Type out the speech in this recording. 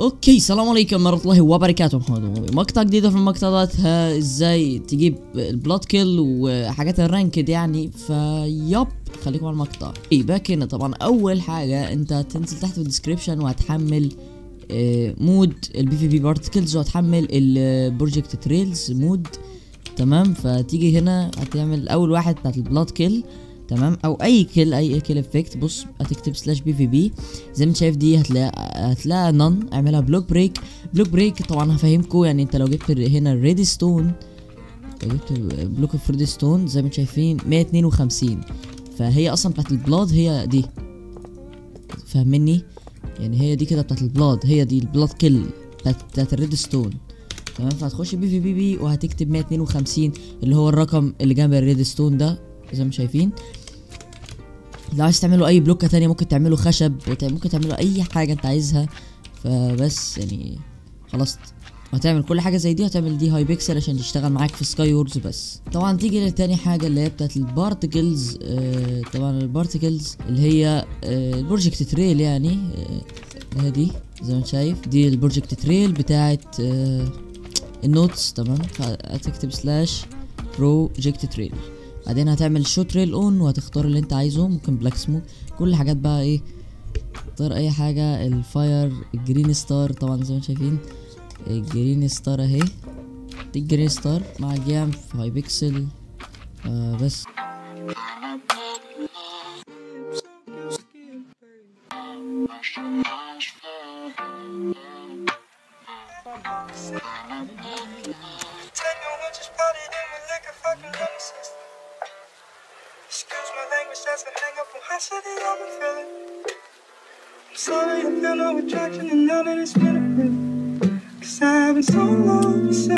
اوكي السلام عليكم ورحمه الله وبركاته محمد مقطع جديد في المقطعات ها ازاي تجيب البلاد كيل وحاجات الرانكد يعني فيب خليكم على المقطع ايه باك هنا طبعا اول حاجه انت تنزل تحت في الديسكريبشن وهتحمل آه، مود البي في بي بارتكلز وهتحمل البروجكت تريلز مود تمام فتيجي هنا هتعمل اول واحد بتاعت البلاد كيل تمام او اي كيل اي كيل افكت بص هتكتب سلاش بي في بي زي ما انت شايف دي هتلاقي هتلاقي نون اعملها بلوك بريك بلوك بريك طبعا هفهمكم يعني انت لو جبت هنا الريد ستون لو جبت بلوك اوف ريد ستون زي ما انتم شايفين 152 فهي اصلا بتاعت البلاد هي دي فاهمني يعني هي دي كده بتاعت البلاد هي دي البلاد كيل بتاعت, بتاعت الريد ستون تمام فهتخش بي في بي بي وهتكتب 152 اللي هو الرقم اللي جنب الريد ستون ده زي ما شايفين لو عايز تعملوا اي بلوكة تانية ممكن تعملوا خشب وت- ممكن تعملوا اي حاجة انت عايزها فبس يعني خلاص هتعمل كل حاجة زي دي هتعمل دي هاي بيكسل عشان تشتغل معاك في سكاي وورز بس طبعا تيجي لتاني حاجة اللي هي بتاعت البارتكلز آه طبعا البارتكلز اللي هي آه البروجكت تريل يعني آه اللي هي دي زي ما انت شايف دي البروجكت تريل بتاعت آه النوتس تمام فهتكتب سلاش بروجكت تريل بعدين هتعمل شو تريل اون وهتختار اللي انت عايزه ممكن بلاك سموك كل حاجات بقى ايه اختار اي حاجة الفاير الجرين ستار طبعا زي ما انتم شايفين الجرين ستار اهي دي الجرين ستار مع جيم في هاي بيكسل آه بس Tell you what, just party in with liquor, fucking nemesis. Excuse my language, that's a hang up from high city, I've been feeling. I'm sorry, I feel no attraction, and now that it's been a bit. Cause I've been so long, so